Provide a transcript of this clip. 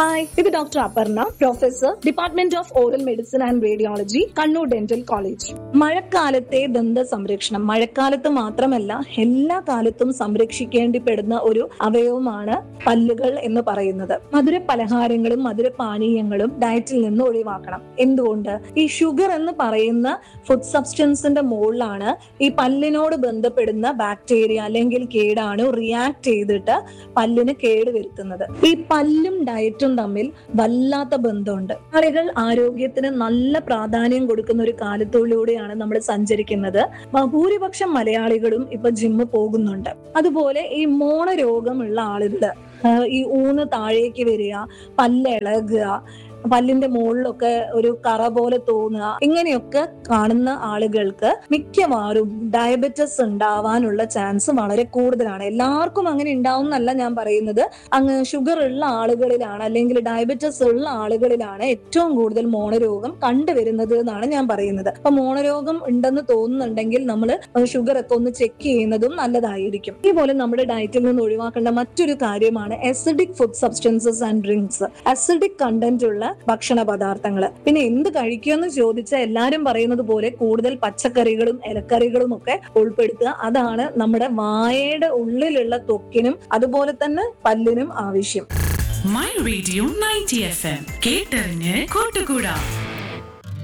hi ഇത് doctor Aparna professor department of oral medicine and radiology Kannur dental college മഴക്കാലത്തെ ദന്ത സംരക്ഷണം മഴക്കാലത്ത് മാത്രമല്ല എല്ലാ കാലത്തും സംരക്ഷിക്കേണ്ടിപ്പെടുന്ന ഒരു അവയവമാണ് പല്ലുകൾ എന്ന് പറയുന്നത് മധുര പലഹാരങ്ങളും മധുര പാനീയങ്ങളും ഡയറ്റിൽ നിന്ന് ഒഴിവാക്കണം എന്തുകൊണ്ട് ഈ ഷുഗർ എന്ന് പറയുന്ന ഫുഡ് സബ്സ്റ്റൻസിന്റെ മുകളിലാണ് ഈ പല്ലിനോട് ബന്ധപ്പെടുന്ന ബാക്ടീരിയ അല്ലെങ്കിൽ കേടാണു റിയാക്ട് ചെയ്തിട്ട് പല്ലിന് കേട് വരുത്തുന്നത് ഈ പല്ലും ഡയറ്റും തമ്മിൽ വല്ലാത്ത ബന്ധമുണ്ട് ആളുകൾ ആരോഗ്യത്തിന് നല്ല പ്രാധാന്യം കൊടുക്കുന്ന ഒരു കാലത്തിലൂടെയാണ് നമ്മൾ സഞ്ചരിക്കുന്നത് ഭൂരിപക്ഷം മലയാളികളും ഇപ്പൊ ജിമ്മ് പോകുന്നുണ്ട് അതുപോലെ ഈ മോണരോഗമുള്ള ആളുകള് ആഹ് ഈ ഊന്ന് താഴേക്ക് വരിക പല്ലിളകുക പല്ലിന്റെ മുകളിലൊക്കെ ഒരു കറ പോലെ തോന്നുക ഇങ്ങനെയൊക്കെ കാണുന്ന ആളുകൾക്ക് മിക്കവാറും ഡയബറ്റിസ് ഉണ്ടാവാനുള്ള ചാൻസ് വളരെ കൂടുതലാണ് എല്ലാവർക്കും അങ്ങനെ ഉണ്ടാവും എന്നല്ല ഞാൻ പറയുന്നത് അങ്ങ് ഷുഗർ ഉള്ള ആളുകളിലാണ് അല്ലെങ്കിൽ ഡയബറ്റിസ് ഉള്ള ആളുകളിലാണ് ഏറ്റവും കൂടുതൽ മോണരോഗം കണ്ടുവരുന്നത് എന്നാണ് ഞാൻ പറയുന്നത് അപ്പൊ മോണരോഗം ഉണ്ടെന്ന് തോന്നുന്നുണ്ടെങ്കിൽ നമ്മൾ ഷുഗർ ഒക്കെ ഒന്ന് ചെക്ക് ചെയ്യുന്നതും നല്ലതായിരിക്കും ഇതുപോലെ നമ്മുടെ ഡയറ്റിൽ നിന്ന് ഒഴിവാക്കേണ്ട മറ്റൊരു കാര്യമാണ് acidic food substances and drinks acidic content ഉള്ള ഭക്ഷണ പദാർത്ഥങ്ങൾ പിന്നെ എന്ത് കഴിക്കുമെന്ന് ചോദിച്ചാൽ എല്ലാരും പറയുന്നത് പോലെ കൂടുതൽ പച്ചക്കറികളും ഇലക്കറികളും ഒക്കെ ഉൾപ്പെടുത്തുക അതാണ് നമ്മുടെ വായയുടെ ഉള്ളിലുള്ള ത്വക്കിനും അതുപോലെ തന്നെ പല്ലിനും ആവശ്യം my radio ninety F M കേട്ടറിഞ്ഞ് കൂട്ടുകൂടാ